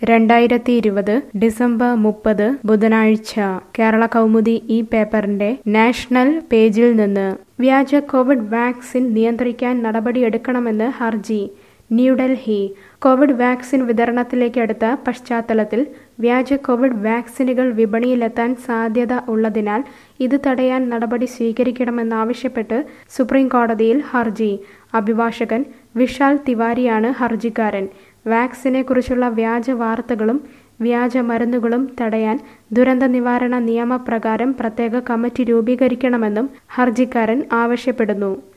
രണ്ടായിരത്തി ഇരുപത് ഡിസംബർ മുപ്പത് ബുധനാഴ്ച കേരള കൗമുദി ഈ പേപ്പറിന്റെ നാഷണൽ പേജിൽ നിന്ന് വ്യാജ കോവിഡ് വാക്സിൻ നിയന്ത്രിക്കാൻ നടപടിയെടുക്കണമെന്ന് ഹർജി ന്യൂഡൽഹി കോവിഡ് വാക്സിൻ വിതരണത്തിലേക്കടുത്ത പശ്ചാത്തലത്തിൽ വ്യാജ കോവിഡ് വാക്സിനുകൾ വിപണിയിലെത്താൻ സാധ്യത ഉള്ളതിനാൽ ഇത് തടയാൻ നടപടി സ്വീകരിക്കണമെന്നാവശ്യപ്പെട്ട് സുപ്രീം കോടതിയിൽ ഹർജി അഭിഭാഷകൻ വിശാൽ തിവാരിയാണ് ഹർജിക്കാരൻ വാക്സിനെക്കുറിച്ചുള്ള വ്യാജ വാർത്തകളും വ്യാജ മരുന്നുകളും തടയാൻ ദുരന്ത നിവാരണ നിയമപ്രകാരം പ്രത്യേക കമ്മിറ്റി രൂപീകരിക്കണമെന്നും ഹർജിക്കാരൻ ആവശ്യപ്പെടുന്നു